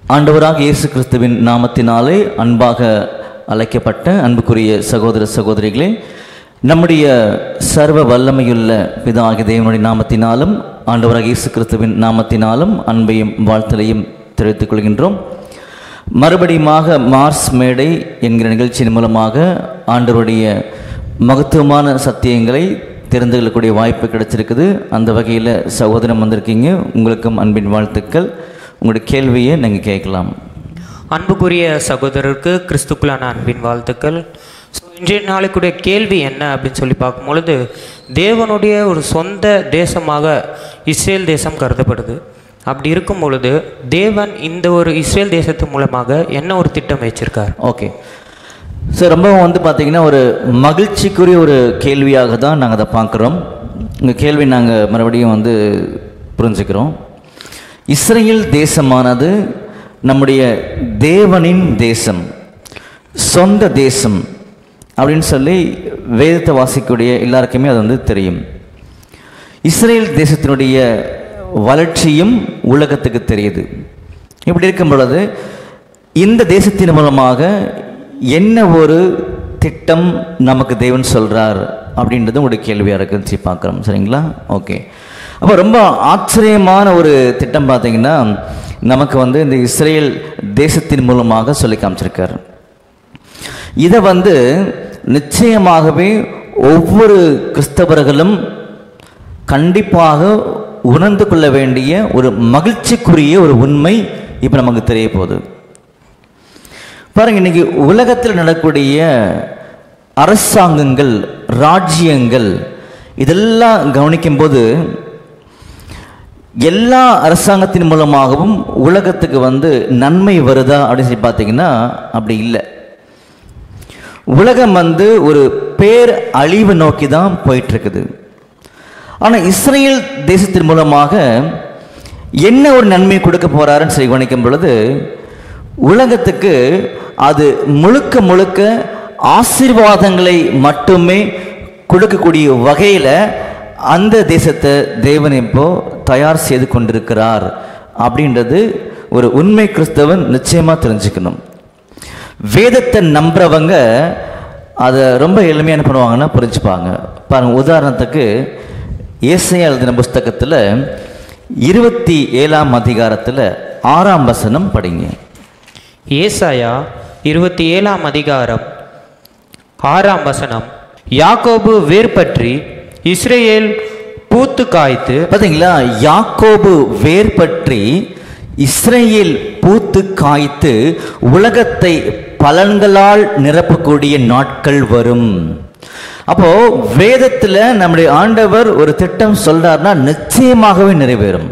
ஆண்டவராக இயேசு கிறிஸ்துவின் நாமத்தினாலே அன்பாக அழைக்கப்பட்ட அன்புக்குரிய சகோதர சகோதரிகளே நம்முடைய சர்வ வல்லமையுள்ள பிதாகி தேவனுடைய நாமத்தினாலும் ஆண்டவராக இயேசு கிறிஸ்துவின் நாமத்தினாலும் அன்பையும் வாழ்த்தலையும் தெரிவித்துக் கொள்கின்றோம் மறுபடியுமாக மார்ஸ் மேடை என்கிற நிகழ்ச்சியின் மூலமாக ஆண்டவருடைய மகத்துவமான சத்தியங்களை தெரிந்து கொள்ளக்கூடிய வாய்ப்பு கிடைச்சிருக்குது அந்த வகையில் சகோதரம் வந்திருக்கீங்க உங்களுக்கும் அன்பின் வாழ்த்துக்கள் உங்களுடைய கேள்வியை நீங்கள் கேட்கலாம் அன்புக்குரிய சகோதரருக்கு கிறிஸ்துக்குள்ளான அன்பின் வாழ்த்துக்கள் ஸோ இன்றைய நாளைக்குடைய கேள்வி என்ன அப்படின்னு சொல்லி பார்க்கும் பொழுது தேவனுடைய ஒரு சொந்த தேசமாக இஸ்ரேல் தேசம் கருதப்படுது அப்படி இருக்கும் பொழுது தேவன் இந்த ஒரு இஸ்ரேல் தேசத்து மூலமாக என்ன ஒரு திட்டம் வச்சிருக்கார் ஓகே ஸோ ரொம்பவும் வந்து பார்த்தீங்கன்னா ஒரு மகிழ்ச்சிக்குரிய ஒரு கேள்வியாக தான் நாங்கள் அதை பார்க்குறோம் உங்கள் கேள்வி நாங்கள் மறுபடியும் வந்து புரிஞ்சுக்கிறோம் இஸ்ரேல் தேசமானது நம்முடைய தேவனின் தேசம் சொந்த தேசம் அப்படின்னு சொல்லி வேதத்தை வாசிக்கக்கூடிய எல்லாருக்குமே அது வந்து தெரியும் இஸ்ரேல் தேசத்தினுடைய வளர்ச்சியும் உலகத்துக்கு தெரியுது இப்படி இருக்கும் பொழுது இந்த தேசத்தின் மூலமாக என்ன ஒரு திட்டம் நமக்கு தேவன் சொல்கிறார் அப்படின்றது உங்களுடைய கேள்வியாக இருக்குன்னு சொல்லி பார்க்குறோம் சரிங்களா ஓகே அப்போ ரொம்ப ஆச்சரியமான ஒரு திட்டம் பார்த்தீங்கன்னா நமக்கு வந்து இந்த இஸ்ரேல் தேசத்தின் மூலமாக சொல்லி காமிச்சிருக்கார் இதை வந்து நிச்சயமாகவே ஒவ்வொரு கிறிஸ்தவர்களும் கண்டிப்பாக உணர்ந்து கொள்ள வேண்டிய ஒரு மகிழ்ச்சிக்குரிய ஒரு உண்மை இப்போ நமக்கு தெரிய போகுது பாருங்க இன்னைக்கு உலகத்தில் நடக்கக்கூடிய அரசாங்கங்கள் ராஜ்யங்கள் இதெல்லாம் கவனிக்கும்போது எல்லா அரசாங்கத்தின் மூலமாகவும் உலகத்துக்கு வந்து நன்மை வருதா அப்படின்னு சொல்லி பார்த்தீங்கன்னா அப்படி இல்லை உலகம் வந்து ஒரு பேர் அழிவு நோக்கி தான் போயிட்டு இருக்குது ஆனால் இஸ்ரேல் தேசத்தின் மூலமாக என்ன ஒரு நன்மை கொடுக்க போறாருன்னு சொல்லி கவனிக்கும் பொழுது உலகத்துக்கு அது முழுக்க முழுக்க ஆசீர்வாதங்களை மட்டுமே கொடுக்கக்கூடிய வகையில் அந்த தேசத்தை தேவன் இப்போ தயார் செய்து கொண்டிருக்கிறார் அப்படின்றது ஒரு உண்மை கிறிஸ்தவன் நிச்சயமாக தெரிஞ்சுக்கணும் வேதத்தை நம்புறவங்க அதை ரொம்ப எளிமையாக என்ன பண்ணுவாங்கன்னா புரிஞ்சுப்பாங்க பாருங்க உதாரணத்துக்கு ஏசையா எழுதின புஸ்தகத்தில் இருபத்தி ஏழாம் அதிகாரத்தில் ஆறாம் வசனம் படிங்க ஏசாயா இருபத்தி ஏழாம் அதிகாரம் ஆறாம் வசனம் யாக்கோபு வேர்பற்றி இஸ்ரேல் பூத்து காய்த்து பார்த்தீங்களா யாக்கோபு வேர் பற்றி இஸ்ரேல் பூத்து காய்த்து உலகத்தை பலன்களால் நிரப்பக்கூடிய நாட்கள் வரும் அப்போ வேதத்தில் நம்முடைய ஆண்டவர் ஒரு திட்டம் சொல்றாருன்னா நிச்சயமாகவே நிறைவேறும்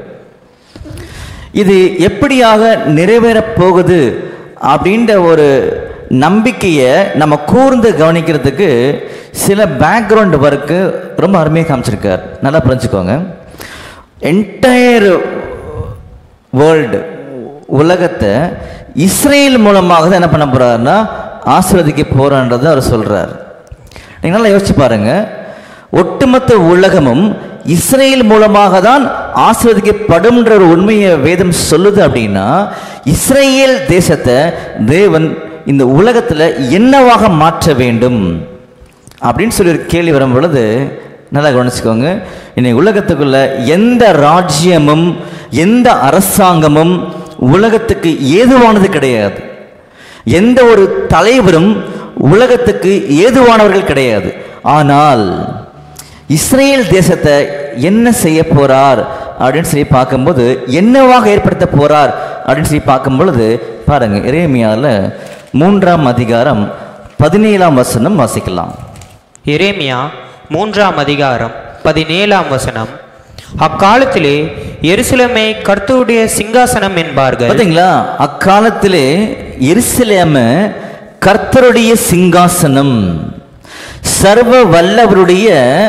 இது எப்படியாக நிறைவேறப் போகுது அப்படின்ற ஒரு நம்பிக்கையை நம்ம கூர்ந்து கவனிக்கிறதுக்கு சில பேக்ரவுண்ட் ஒர்க்கு ரொம்ப அருமையாக காமிச்சிருக்கார் நல்லா புரிஞ்சுக்கோங்க என்டையர் வேர்ல்டு உலகத்தை இஸ்ரேல் மூலமாக தான் என்ன பண்ண போறாருன்னா ஆசீர்வதிக்க போறான்றதை அவர் சொல்றார் நீங்க நல்லா யோசிச்சு பாருங்க ஒட்டுமொத்த உலகமும் இஸ்ரேல் மூலமாக தான் ஆசீர்வதிக்கப்படும்ன்ற ஒரு உண்மையை வேதம் சொல்லுது அப்படின்னா இஸ்ரேல் தேசத்தை தேவன் இந்த உலகத்தில் என்னவாக மாற்ற வேண்டும் அப்படின்னு சொல்லி ஒரு கேள்வி வரும் பொழுது நல்லா கவனிச்சுக்கோங்க இன்னைக்கு உலகத்துக்குள்ள எந்த ராஜ்யமும் எந்த அரசாங்கமும் உலகத்துக்கு ஏதுவானது கிடையாது எந்த ஒரு தலைவரும் உலகத்துக்கு ஏதுவானவர்கள் கிடையாது ஆனால் இஸ்ரேல் தேசத்தை என்ன செய்ய போறார் அப்படின்னு சொல்லி பார்க்கும்போது என்னவாக ஏற்படுத்த போறார் அப்படின்னு சொல்லி பார்க்கும் பொழுது பாருங்க இறைமையால மூன்றாம் அதிகாரம் பதினேழாம் வசனம் வாசிக்கலாம் எரேமியா மூன்றாம் அதிகாரம் பதினேழாம் வசனம் அக்காலத்திலே எருசலேமை கர்த்தருடைய சிங்காசனம் என்பார்கள் பார்த்தீங்களா அக்காலத்திலே எருசலேம கர்த்தருடைய சிங்காசனம் சர்வ வல்லவருடைய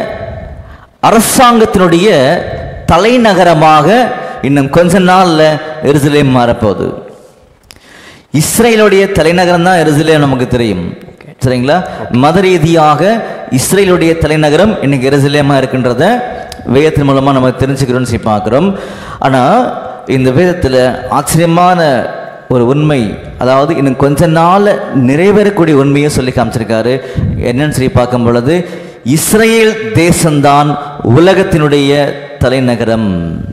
அரசாங்கத்தினுடைய தலைநகரமாக இன்னும் கொஞ்ச நாள்ல எருசலேம் மாறப்போகுது இஸ்ரேலுடைய தலைநகரம் தான் எருசலேம் நமக்கு தெரியும் சரிங்களா மத ரீதியாக இஸ்ரேலுடைய தலைநகரம் இன்னைக்கு எருசலேமா இருக்கின்றத வேதத்தின் மூலமா நம்ம தெரிஞ்சுக்கிறோம்னு சொல்லி பார்க்குறோம் ஆனா இந்த வேதத்தில் ஆச்சரியமான ஒரு உண்மை அதாவது இன்னும் கொஞ்ச நாள் நிறைவேறக்கூடிய உண்மையை சொல்லி காமிச்சிருக்காரு என்னன்னு சொல்லி பார்க்கும் பொழுது இஸ்ரேல் தேசம்தான் உலகத்தினுடைய தலைநகரம்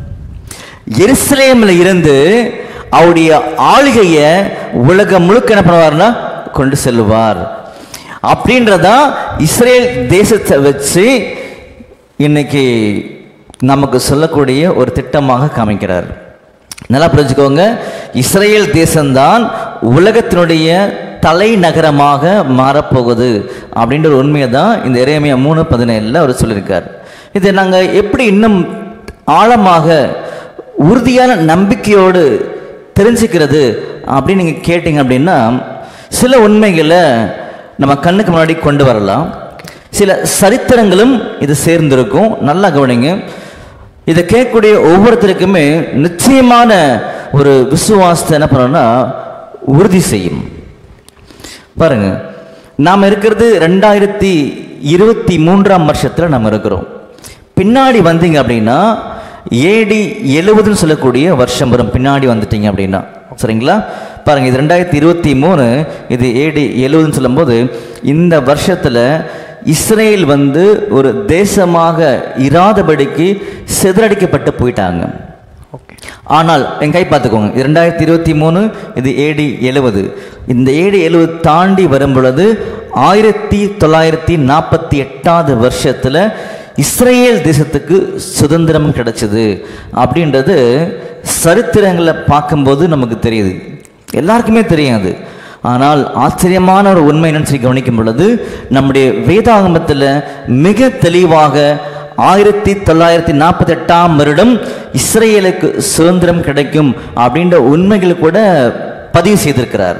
எருசலேமில் இருந்து அவருடைய ஆளுகையை உலகம் முழுக்க என்ன பண்ணுவார்னா கொண்டு செல்வார் அப்படின்றதா இஸ்ரேல் தேசத்தை வச்சு இன்னைக்கு நமக்கு சொல்லக்கூடிய ஒரு திட்டமாக காமிக்கிறார் நல்லா புரிஞ்சுக்கோங்க இஸ்ரேல் தேசம்தான் உலகத்தினுடைய தலைநகரமாக மாறப்போகுது அப்படின்ற ஒரு உண்மையை தான் இந்த இறைமையா மூணு பதினேழில் அவர் சொல்லியிருக்கார் இதை நாங்கள் எப்படி இன்னும் ஆழமாக உறுதியான நம்பிக்கையோடு தெரிஞ்சுக்கிறது அப்படின்னு நீங்கள் கேட்டிங்க அப்படின்னா சில உண்மைகளை நம்ம கண்ணுக்கு முன்னாடி கொண்டு வரலாம் சில சரித்திரங்களும் இது சேர்ந்திருக்கும் நல்லா கவனிங்க இதை கேட்கக்கூடிய ஒவ்வொருத்தருக்குமே நிச்சயமான ஒரு விசுவாசத்தை என்ன பண்ணோம்னா உறுதி செய்யும் பாருங்க நாம் இருக்கிறது ரெண்டாயிரத்தி இருபத்தி மூன்றாம் வருஷத்தில் நம்ம இருக்கிறோம் பின்னாடி வந்தீங்க அப்படின்னா ஏடி எழுபதுன்னு சொல்லக்கூடிய வருஷம் வரும் பின்னாடி வந்துட்டீங்க அப்படின்னா சரிங்களா பாருங்க இது ரெண்டாயிரத்தி இருபத்தி மூணு இது ஏடி எழுபதுன்னு சொல்லும்போது இந்த வருஷத்தில் இஸ்ரேல் வந்து ஒரு தேசமாக இராதபடிக்கு சிதறடிக்கப்பட்டு போயிட்டாங்க ஓகே ஆனால் என் கை பார்த்துக்கோங்க இது ரெண்டாயிரத்தி இருபத்தி மூணு இது ஏடி எழுவது இந்த ஏடி எழுவது தாண்டி வரும் பொழுது ஆயிரத்தி தொள்ளாயிரத்தி நாற்பத்தி எட்டாவது வருஷத்தில் இஸ்ரேல் தேசத்துக்கு சுதந்திரம் கிடைச்சது அப்படின்றது சரித்திரங்களை பார்க்கும்போது நமக்கு தெரியுது எல்லாருக்குமே தெரியும் அது ஆனால் ஆச்சரியமான ஒரு உண்மை என்னன்னு சொல்லி கவனிக்கும் பொழுது நம்முடைய வேதாகமத்தில் மிக தெளிவாக ஆயிரத்தி தொள்ளாயிரத்தி நாற்பத்தி எட்டாம் வருடம் இஸ்ரேலுக்கு சுதந்திரம் கிடைக்கும் அப்படின்ற உண்மைகள் கூட பதிவு செய்திருக்கிறார்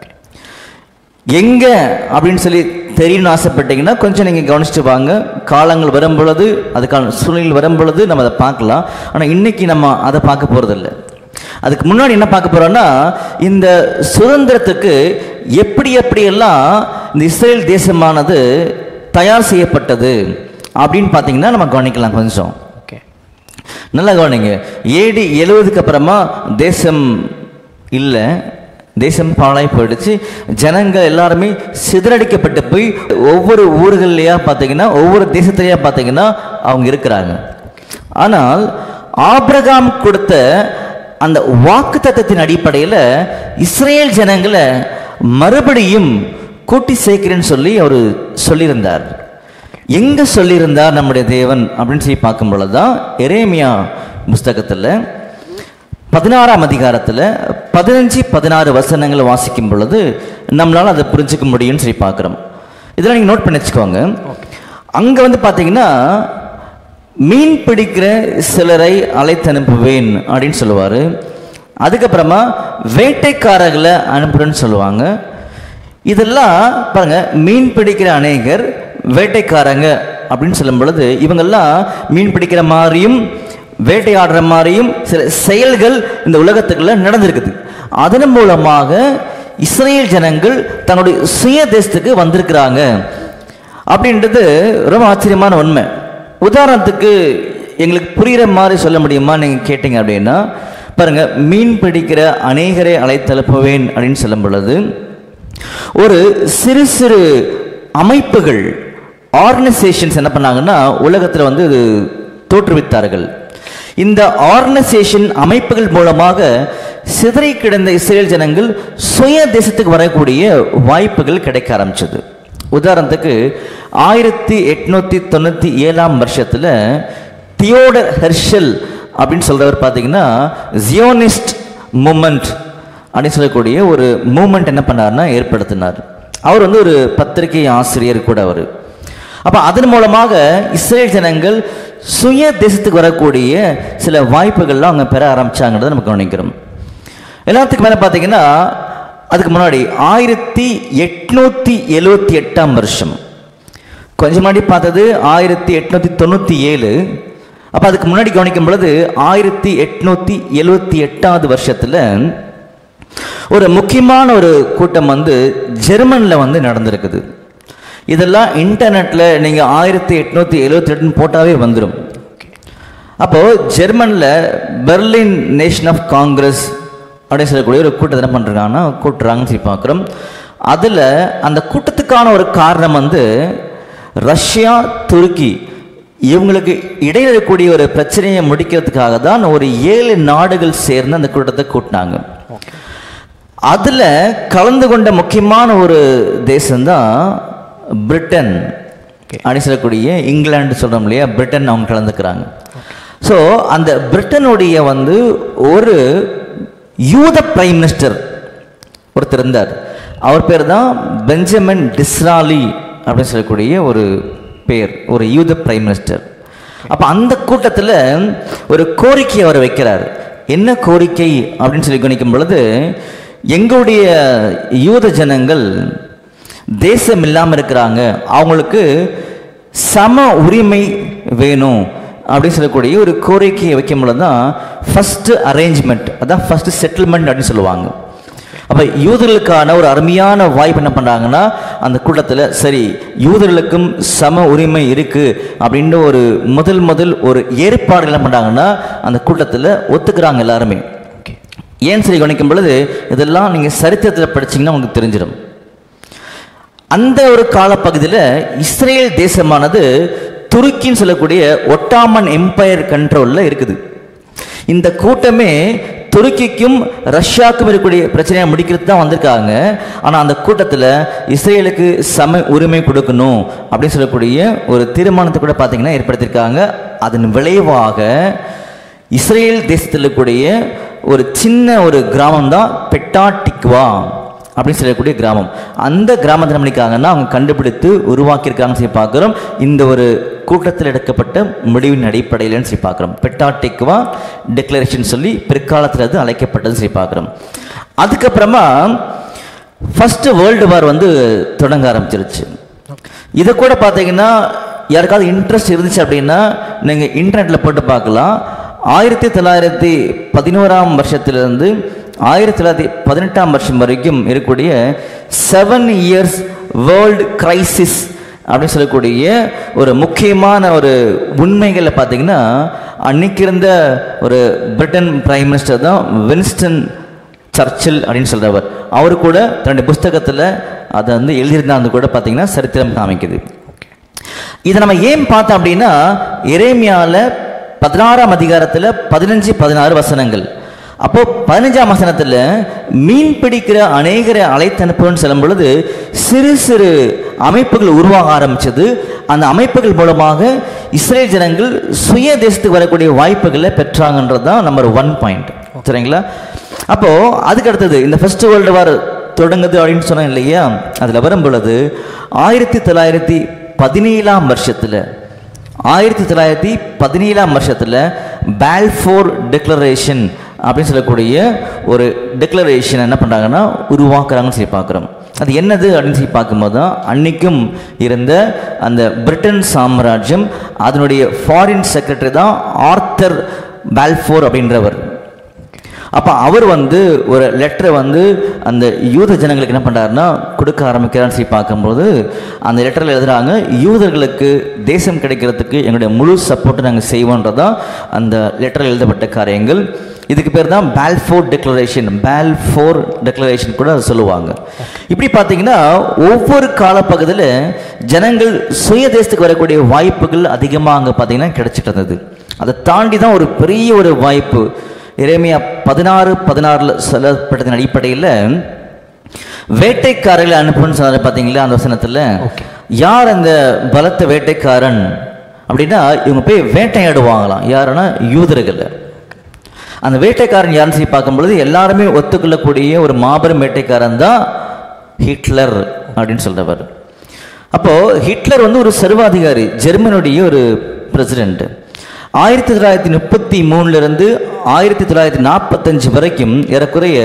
எங்க அப்படின்னு சொல்லி தெரியணும்னு ஆசைப்பட்டீங்கன்னா கொஞ்சம் நீங்கள் கவனிச்சுட்டு வாங்க காலங்கள் வரும் பொழுது அதுக்கான சூழ்நிலை வரும் பொழுது நம்ம அதை பார்க்கலாம் ஆனால் இன்னைக்கு நம்ம அதை பார்க்க போகிறதில்ல அதுக்கு முன்னாடி என்ன பார்க்க போறோம்னா இந்த சுதந்திரத்துக்கு எப்படி எப்படியெல்லாம் இந்த இஸ்ரேல் தேசமானது தயார் செய்யப்பட்டது அப்படின்னு பார்த்தீங்கன்னா நம்ம கவனிக்கலாம் கொஞ்சம் ஓகே நல்லா கவனிங்க ஏடி எழுவதுக்கு அப்புறமா தேசம் இல்லை தேசம் பாழாய் போயிடுச்சு ஜனங்க எல்லாருமே சிதறடிக்கப்பட்டு போய் ஒவ்வொரு ஊர்கள்லையா பார்த்தீங்கன்னா ஒவ்வொரு தேசத்துலையா பார்த்தீங்கன்னா அவங்க இருக்கிறாங்க ஆனால் ஆபிரகாம் கொடுத்த அந்த வாக்கு தத்தத்தின் அடிப்படையில் இஸ்ரேல் ஜனங்களை மறுபடியும் கூட்டி சேர்க்கிறேன்னு சொல்லி அவர் சொல்லியிருந்தார் எங்க சொல்லியிருந்தார் நம்முடைய தேவன் அப்படின்னு சொல்லி பார்க்கும் பொழுதுதான் எரேமியா புஸ்தகத்தில் பதினாறாம் அதிகாரத்தில் பதினஞ்சு பதினாறு வசனங்களை வாசிக்கும் பொழுது நம்மளால் அதை புரிஞ்சுக்க முடியும்னு சொல்லி பார்க்குறோம் இதெல்லாம் நீங்கள் நோட் பண்ணி வச்சுக்கோங்க அங்கே வந்து பார்த்தீங்கன்னா மீன் பிடிக்கிற சிலரை அழைத்து அனுப்புவேன் அப்படின்னு சொல்லுவார் அதுக்கப்புறமா வேட்டைக்காரர்களை அனுப்புறேன்னு சொல்லுவாங்க இதெல்லாம் பாருங்க மீன் பிடிக்கிற அநேகர் வேட்டைக்காரங்க அப்படின்னு சொல்லும் பொழுது இவங்கெல்லாம் மீன் பிடிக்கிற மாதிரியும் வேட்டையாடுற மாதிரியும் சில செயல்கள் இந்த உலகத்துக்குள்ள நடந்திருக்குது அதன் மூலமாக இஸ்ரேல் ஜனங்கள் தங்களுடைய சுய தேசத்துக்கு வந்திருக்கிறாங்க அப்படின்றது ரொம்ப ஆச்சரியமான உண்மை உதாரணத்துக்கு எங்களுக்கு புரிகிற மாதிரி சொல்ல முடியுமா நீங்கள் கேட்டீங்க அப்படின்னா பாருங்க மீன் பிடிக்கிற அநேகரை அழைத்தழுப்புவேன் அப்படின்னு சொல்லும் பொழுது ஒரு சிறு சிறு அமைப்புகள் ஆர்கனைசேஷன்ஸ் என்ன பண்ணாங்கன்னா உலகத்தில் வந்து இது தோற்றுவித்தார்கள் இந்த ஆர்கனைசேஷன் அமைப்புகள் மூலமாக சிதறி கிடந்த இஸ்ரேல் ஜனங்கள் சுய தேசத்துக்கு வரக்கூடிய வாய்ப்புகள் கிடைக்க ஆரம்பிச்சது உதாரணத்துக்கு ஆயிரத்தி எட்நூத்தி தொண்ணூற்றி ஏழாம் வருஷத்தில் தியோடர் ஹெர்ஷல் அப்படின்னு சொல்றவர் பார்த்தீங்கன்னா ஜியோனிஸ்ட் மூமெண்ட் அப்படின்னு சொல்லக்கூடிய ஒரு மூமெண்ட் என்ன பண்ணார்னா ஏற்படுத்தினார் அவர் வந்து ஒரு பத்திரிகை ஆசிரியர் கூட அவர் அப்போ அதன் மூலமாக இஸ்ரேல் ஜனங்கள் சுய தேசத்துக்கு வரக்கூடிய சில வாய்ப்புகள்லாம் அவங்க பெற ஆரம்பிச்சாங்கிறத நம்ம கவனிக்கிறோம் எல்லாத்துக்கும் மேலே பார்த்தீங்கன்னா அதுக்கு முன்னாடி ஆயிரத்தி எட்நூத்தி எழுவத்தி எட்டாம் வருஷம் கொஞ்சம் முன்னாடி பார்த்தது ஆயிரத்தி எட்நூத்தி தொண்ணூற்றி ஏழு அப்போ அதுக்கு முன்னாடி கவனிக்கும் பொழுது ஆயிரத்தி எட்நூத்தி எழுவத்தி எட்டாவது வருஷத்தில் ஒரு முக்கியமான ஒரு கூட்டம் வந்து ஜெர்மனில் வந்து நடந்திருக்குது இதெல்லாம் இன்டர்நெட்டில் நீங்கள் ஆயிரத்தி எட்நூற்றி எழுவத்தி எட்டுன்னு போட்டாவே வந்துடும் அப்போது ஜெர்மனில் பெர்லின் நேஷன் ஆஃப் காங்கிரஸ் அப்படின்னு சொல்லக்கூடிய ஒரு கூட்டத்தை என்ன பண்ணுறாங்கன்னா கூட்டுறாங்கன்னு சொல்லி பார்க்குறோம் அதில் அந்த கூட்டத்துக்கான ஒரு காரணம் வந்து ரஷ்யா துருக்கி இவங்களுக்கு இடையில இருக்கக்கூடிய ஒரு பிரச்சனையை முடிக்கிறதுக்காக தான் ஒரு ஏழு நாடுகள் சேர்ந்து அந்த கூட்டத்தை கூட்டினாங்க அதில் கலந்து கொண்ட முக்கியமான ஒரு தேசம்தான் பிரிட்டன் அப்படின்னு சொல்லக்கூடிய இங்கிலாந்து சொல்கிறோம் இல்லையா பிரிட்டன் அவங்க கலந்துக்கிறாங்க ஸோ அந்த பிரிட்டனுடைய வந்து ஒரு யூத பிரைம் மினிஸ்டர் ஒருத்தர் இருந்தார் அவர் பேர் தான் பெஞ்சமின் டிஸ்ராலி அப்படின்னு சொல்லக்கூடிய ஒரு பேர் ஒரு யூத பிரைம் மினிஸ்டர் அப்போ அந்த கூட்டத்தில் ஒரு கோரிக்கை அவர் வைக்கிறார் என்ன கோரிக்கை அப்படின்னு சொல்லி கவனிக்கும் பொழுது எங்களுடைய யூத ஜனங்கள் தேசம் இல்லாமல் இருக்கிறாங்க அவங்களுக்கு சம உரிமை வேணும் அப்படின்னு சொல்லக்கூடிய ஒரு கோரிக்கையை வைக்கும் பொழுது தான் ஃபஸ்ட்டு அரேஞ்ச்மெண்ட் அதான் ஃபஸ்ட்டு செட்டில்மெண்ட் அப்படின்னு சொல்லுவாங்க அப்போ யூதர்களுக்கான ஒரு அருமையான வாய்ப்பு என்ன பண்ணுறாங்கன்னா அந்த கூட்டத்தில் சரி யூதர்களுக்கும் சம உரிமை இருக்குது அப்படின்னு ஒரு முதல் முதல் ஒரு ஏற்பாடு என்ன பண்ணுறாங்கன்னா அந்த கூட்டத்தில் ஒத்துக்கிறாங்க எல்லாருமே ஏன்னு சொல்லி கவனிக்கும் பொழுது இதெல்லாம் நீங்கள் சரித்திரத்தில் படிச்சீங்கன்னா உங்களுக்கு தெரிஞ்சிடும் அந்த ஒரு காலப்பகுதியில் இஸ்ரேல் தேசமானது துருக்கின்னு சொல்லக்கூடிய ஒட்டாமன் எம்பையர் கண்ட்ரோலில் இருக்குது இந்த கூட்டமே துருக்கிக்கும் ரஷ்யாவுக்கும் இருக்கக்கூடிய பிரச்சனையை முடிக்கிறது தான் வந்திருக்காங்க ஆனால் அந்த கூட்டத்தில் இஸ்ரேலுக்கு சம உரிமை கொடுக்கணும் அப்படின்னு சொல்லக்கூடிய ஒரு தீர்மானத்தை கூட பார்த்தீங்கன்னா ஏற்படுத்தியிருக்காங்க அதன் விளைவாக இஸ்ரேல் தேசத்தில் இருக்கக்கூடிய ஒரு சின்ன ஒரு கிராமம் தான் பெட்டா டிக்வா அப்படின்னு சொல்லக்கூடிய கிராமம் அந்த கிராமத்தை என்ன பண்ணியிருக்காங்கன்னா அவங்க கண்டுபிடித்து உருவாக்கியிருக்காங்கன்னு சொல்லி பார்க்குறோம் இந்த ஒரு கூட்டத்தில் எடுக்கப்பட்ட முடிவின் அடிப்படையில்னு சொல்லி பார்க்குறோம் பெட்டா டிக்வா டிக்ளரேஷன் சொல்லி பிற்காலத்தில் அது அழைக்கப்பட்டதுன்னு சொல்லி பார்க்குறோம் அதுக்கப்புறமா ஃபஸ்ட்டு வேர்ல்டு வார் வந்து தொடங்க ஆரம்பிச்சிருச்சு இதை கூட பார்த்தீங்கன்னா யாருக்காவது இன்ட்ரெஸ்ட் இருந்துச்சு அப்படின்னா நீங்கள் இன்டர்நெட்டில் போட்டு பார்க்கலாம் ஆயிரத்தி தொள்ளாயிரத்தி பதினோராம் வருஷத்திலிருந்து ஆயிரத்தி தொள்ளாயிரத்தி பதினெட்டாம் வருஷம் வரைக்கும் இருக்கக்கூடிய செவன் இயர்ஸ் வேர்ல்டு கிரைசிஸ் அப்படின்னு சொல்லக்கூடிய ஒரு முக்கியமான ஒரு உண்மைகளை பார்த்தீங்கன்னா அன்னைக்கு இருந்த ஒரு பிரிட்டன் பிரைம் மினிஸ்டர் தான் வின்ஸ்டன் சர்ச்சில் அப்படின்னு சொல்கிறவர் அவர் கூட தன்னுடைய புஸ்தகத்தில் அதை வந்து எழுதியிருந்தாந்து கூட பார்த்தீங்கன்னா சரித்திரம் காமிக்குது இதை நம்ம ஏன் பார்த்தோம் அப்படின்னா எரேமியாவில் பதினாறாம் அதிகாரத்தில் பதினஞ்சு பதினாறு வசனங்கள் அப்போ பதினஞ்சாம் வசனத்தில் மீன் பிடிக்கிற அநேகரை அழைத்தனுப்புன்னு சொல்லும் பொழுது சிறு சிறு அமைப்புகள் உருவாக ஆரம்பிச்சது அந்த அமைப்புகள் மூலமாக இஸ்ரேல் ஜனங்கள் சுய தேசத்துக்கு வரக்கூடிய வாய்ப்புகளை பெற்றாங்கன்றது தான் நம்பர் ஒன் பாயிண்ட் சரிங்களா அப்போ அதுக்கு அடுத்தது இந்த ஃபர்ஸ்ட் வேர்ல்டு வார் தொடங்குது அப்படின்னு சொன்னேன் இல்லையா அதில் வரும் பொழுது ஆயிரத்தி தொள்ளாயிரத்தி பதினேழாம் வருஷத்தில் ஆயிரத்தி தொள்ளாயிரத்தி பதினேழாம் வருஷத்தில் பால்ஃபோர் டிக்ளரேஷன் அப்படின்னு சொல்லக்கூடிய ஒரு டிக்ளரேஷன் என்ன பண்ணுறாங்கன்னா உருவாக்குறாங்கன்னு சொல்லி பார்க்குறோம் அது என்னது அப்படின்னு சொல்லி பார்க்கும்போது தான் அன்னைக்கும் இருந்த அந்த பிரிட்டன் சாம்ராஜ்யம் அதனுடைய ஃபாரின் செக்ரட்டரி தான் ஆர்த்தர் பால்ஃபோர் அப்படின்றவர் அப்போ அவர் வந்து ஒரு லெட்டரை வந்து அந்த யூத ஜனங்களுக்கு என்ன பண்ணுறாருன்னா கொடுக்க ஆரம்பிக்கிறான்னு சொல்லி பார்க்கும்போது அந்த லெட்டரில் எழுதுறாங்க யூதர்களுக்கு தேசம் கிடைக்கிறதுக்கு எங்களுடைய முழு சப்போர்ட்டை நாங்கள் செய்வோன்றதான் அந்த லெட்டரில் எழுதப்பட்ட காரியங்கள் இதுக்கு பேர் தான் பால்ஃபோர் டிக்ளரேஷன் பால்ஃபோர் டிக்ளரேஷன் கூட அதை சொல்லுவாங்க இப்படி பார்த்தீங்கன்னா ஒவ்வொரு காலப்பகுதியில் ஜனங்கள் சுய தேசத்துக்கு வரக்கூடிய வாய்ப்புகள் அதிகமாக அங்கே பார்த்தீங்கன்னா கிடைச்சிட்டு இருந்தது அதை தாண்டி தான் ஒரு பெரிய ஒரு வாய்ப்பு இறைமையா பதினாறு பதினாறில் சொல்லப்பட்டதன் அடிப்படையில் வேட்டைக்காரர்களை அனுப்புன்னு சொன்னார் பார்த்தீங்களா அந்த வசனத்தில் யார் அந்த பலத்த வேட்டைக்காரன் அப்படின்னா இவங்க போய் வேட்டையாடுவாங்களாம் யாருன்னா யூதர்கள் அந்த வேட்டைக்காரன் யாருன்னு சொல்லி பார்க்கும்பொழுது எல்லாருமே ஒத்துக்கொள்ளக்கூடிய ஒரு மாபெரும் வேட்டைக்காரன் தான் ஹிட்லர் அப்படின்னு சொல்றவர் அப்போ ஹிட்லர் வந்து ஒரு சர்வாதிகாரி ஜெர்மனுடைய ஒரு பிரசிடென்ட் ஆயிரத்தி தொள்ளாயிரத்தி முப்பத்தி மூணுலேருந்து ஆயிரத்தி தொள்ளாயிரத்தி நாற்பத்தஞ்சு வரைக்கும் ஏறக்குறைய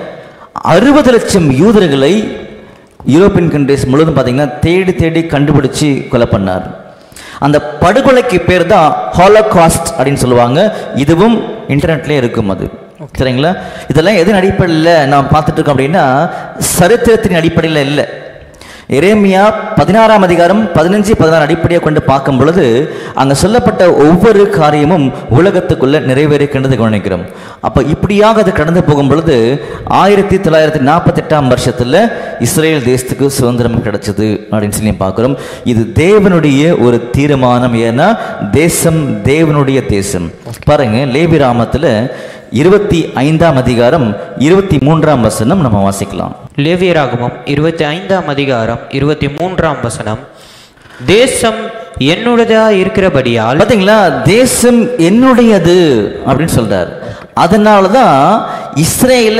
அறுபது லட்சம் யூதர்களை யூரோப்பியன் கண்ட்ரிஸ் முழுவதும் பார்த்தீங்கன்னா தேடி தேடி கண்டுபிடிச்சு கொலை பண்ணார் அந்த படுகொலைக்கு பேர் தான் ஹாலோகாஸ்ட் அப்படின்னு சொல்லுவாங்க இதுவும் இன்டர்நெட்லேயே இருக்கும் அது சரிங்களா இதெல்லாம் எதன் அடிப்படையில் நாம் பார்த்துட்டு இருக்கோம் அப்படின்னா சரித்திரத்தின் அடிப்படையில் இல்லை எரேமியா பதினாறாம் அதிகாரம் பதினஞ்சு பதினாறு அடிப்படையாக கொண்டு பார்க்கும் பொழுது அங்கே சொல்லப்பட்ட ஒவ்வொரு காரியமும் உலகத்துக்குள்ள நிறைவேறிக்கின்றது கவனிக்கிறோம் அப்போ இப்படியாக அது கடந்து போகும் பொழுது ஆயிரத்தி தொள்ளாயிரத்தி நாற்பத்தெட்டாம் வருஷத்தில் இஸ்ரேல் தேசத்துக்கு சுதந்திரம் கிடைச்சது அப்படின்னு சொல்லி பார்க்குறோம் இது தேவனுடைய ஒரு தீர்மானம் ஏன்னா தேசம் தேவனுடைய தேசம் பாருங்க லேவி ராமத்தில் இருபத்தி ஐந்தாம் அதிகாரம் இருபத்தி மூன்றாம் வசனம் நம்ம வாசிக்கலாம் லேவியராகமம் இருபத்தி ஐந்தாம் அதிகாரம் இருபத்தி மூன்றாம் வசனம் தேசம் என்னுடையதா இருக்கிறபடியால் பார்த்தீங்களா தேசம் என்னுடையது அப்படின்னு சொல்றார் அதனால தான் இஸ்ரேல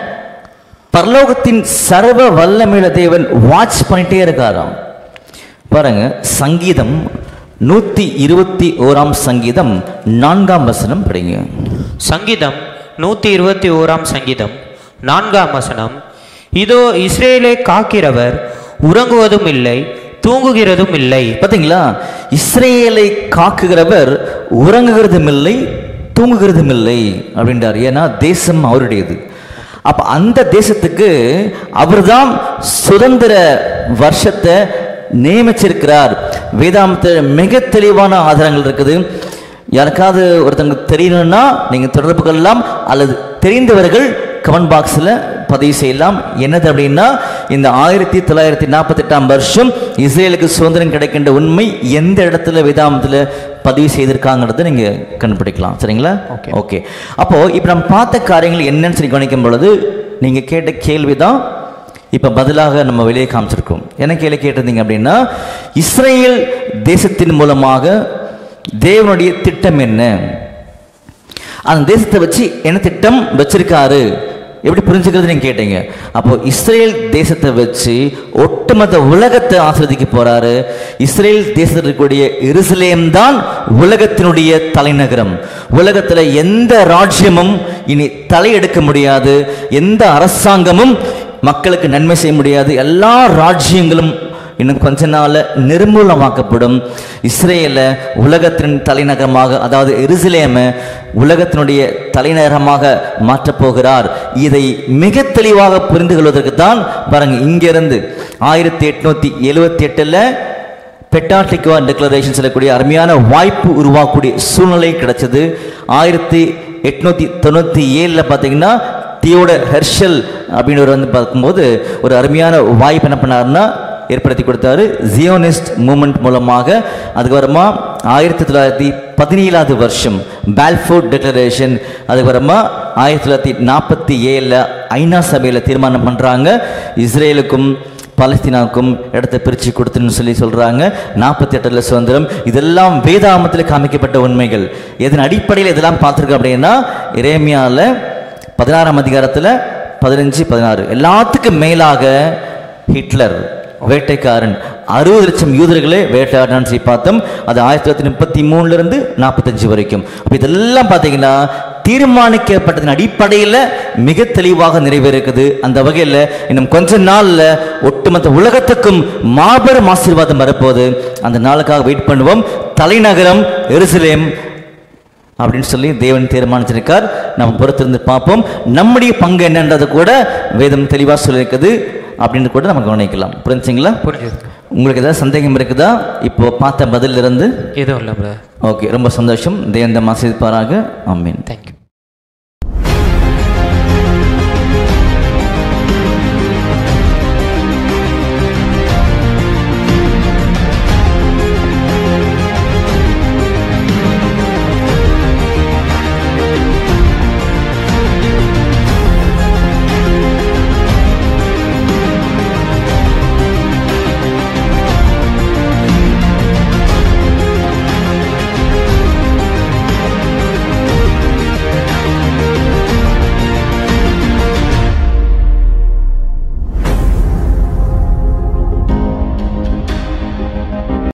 பரலோகத்தின் சர்வ வல்லமையுள்ள தேவன் வாட்ச் பண்ணிட்டே இருக்காராம் பாருங்க சங்கீதம் நூத்தி இருபத்தி ஓராம் சங்கீதம் நான்காம் வசனம் படிங்க சங்கீதம் நூற்றி இருபத்தி ஓராம் சங்கீதம் நான்காம் வசனம் இதோ இஸ்ரேலை காக்கிறவர் உறங்குவதும் இல்லை தூங்குகிறதும் இல்லை பார்த்தீங்களா இஸ்ரேலை காக்குகிறவர் உறங்குகிறதும் இல்லை தூங்குகிறதும் இல்லை அப்படின்றார் ஏன்னா தேசம் அவருடையது அப்ப அந்த தேசத்துக்கு அவர்தான் சுதந்திர வருஷத்தை நியமிச்சிருக்கிறார் வேதாமத்தில் மிக தெளிவான ஆதாரங்கள் இருக்குது யாருக்காவது ஒருத்தங்க தெரியணும்னா நீங்கள் தொடர்பு கொள்ளலாம் அல்லது தெரிந்தவர்கள் கமெண்ட் பாக்ஸில் பதிவு செய்யலாம் என்னது அப்படின்னா இந்த ஆயிரத்தி தொள்ளாயிரத்தி நாற்பத்தெட்டாம் வருஷம் இஸ்ரேலுக்கு சுதந்திரம் கிடைக்கின்ற உண்மை எந்த இடத்துல வேதாமத்தில் பதிவு செய்திருக்காங்கிறத நீங்கள் கண்டுபிடிக்கலாம் சரிங்களா Okay. ஓகே அப்போ இப்போ நம்ம பார்த்த காரியங்கள் என்னன்னு சொல்லி கவனிக்கும் பொழுது நீங்கள் கேட்ட கேள்வி தான் இப்போ பதிலாக நம்ம வெளியே காமிச்சிருக்கோம் என்ன கேள்வி கேட்டிருந்தீங்க அப்படின்னா இஸ்ரேல் தேசத்தின் மூலமாக தேவனுடைய திட்டம் என்ன அந்த தேசத்தை வச்சு என்ன திட்டம் வச்சிருக்காரு எப்படி புரிஞ்சுக்கிறது நீங்க கேட்டீங்க அப்போ இஸ்ரேல் தேசத்தை வச்சு ஒட்டுமொத்த உலகத்தை ஆசிரதிக்க போறாரு இஸ்ரேல் தேசத்தில் இருக்கக்கூடிய எருசலேம் தான் உலகத்தினுடைய தலைநகரம் உலகத்துல எந்த ராஜ்யமும் இனி தலையெடுக்க முடியாது எந்த அரசாங்கமும் மக்களுக்கு நன்மை செய்ய முடியாது எல்லா ராஜ்யங்களும் இன்னும் கொஞ்ச நாள்ல நிர்மூலமாக்கப்படும் இஸ்ரேல உலகத்தின் தலைநகரமாக அதாவது எருசலேம உலகத்தினுடைய தலைநகரமாக மாற்றப் போகிறார் இதை மிக தெளிவாக புரிந்து கொள்வதற்கு தான் பாருங்க இங்கிருந்து ஆயிரத்தி எட்நூத்தி எழுவத்தி எட்டுல பெட்டாட்டிக்வா டிக்ளரேஷன் சொல்லக்கூடிய அருமையான வாய்ப்பு உருவாக்கக்கூடிய சூழ்நிலை கிடைச்சது ஆயிரத்தி எட்நூத்தி தொண்ணூத்தி ஏழுல பார்த்தீங்கன்னா தியோட ஹெர்ஷல் அப்படின்றவர் வந்து பார்க்கும்போது ஒரு அருமையான வாய்ப்பு என்ன பண்ணாருன்னா ஏற்படுத்தி கொடுத்தாரு ஜியோனிஸ்ட் மூமெண்ட் மூலமாக அதுக்கப்புறமா ஆயிரத்தி தொள்ளாயிரத்தி பதினேழாவது வருஷம் பால்ஃபோர்ட் டிக்ளரேஷன் அதுக்கப்புறமா ஆயிரத்தி தொள்ளாயிரத்தி நாற்பத்தி ஏழில் ஐநா சபையில் தீர்மானம் பண்ணுறாங்க இஸ்ரேலுக்கும் பாலஸ்தீனாவுக்கும் இடத்தை பிரித்து கொடுத்துன்னு சொல்லி சொல்கிறாங்க நாற்பத்தி எட்டில் சுதந்திரம் இதெல்லாம் வேதாமத்தில் காமிக்கப்பட்ட உண்மைகள் இதன் அடிப்படையில் இதெல்லாம் பார்த்துருக்கோம் அப்படின்னா இரேமியாவில் பதினாறாம் அதிகாரத்தில் பதினஞ்சு பதினாறு எல்லாத்துக்கும் மேலாக ஹிட்லர் வேட்டைக்காரன் அறுபது லட்சம் யூதர்களே வேட்டையாடினான்னு சொல்லி பார்த்தோம் அது ஆயிரத்தி தொள்ளாயிரத்தி முப்பத்தி மூணுல இருந்து நாற்பத்தஞ்சு வரைக்கும் அப்போ இதெல்லாம் பார்த்தீங்கன்னா தீர்மானிக்கப்பட்டதன் அடிப்படையில் மிக தெளிவாக நிறைவேறிருக்குது அந்த வகையில் இன்னும் கொஞ்ச நாள்ல ஒட்டுமொத்த உலகத்துக்கும் மாபெரும் ஆசீர்வாதம் வரப்போகுது அந்த நாளுக்காக வெயிட் பண்ணுவோம் தலைநகரம் எருசலேம் அப்படின்னு சொல்லி தேவன் தீர்மானிச்சிருக்கார் நம்ம பொறுத்திருந்து பார்ப்போம் நம்முடைய பங்கு என்னன்றது கூட வேதம் தெளிவாக சொல்லியிருக்குது அப்படின்னு கூட நம்ம கவனிக்கலாம் புரிஞ்சுங்களா புரிஞ்சுது உங்களுக்கு ஏதாவது சந்தேகம் இருக்குதா இப்போ பார்த்த பதிலிருந்து எதுவும் இல்லை பிரதர் ஓகே ரொம்ப சந்தோஷம் தேவன் ஆசீர்வாராக ஆமீன் தேங்க்யூ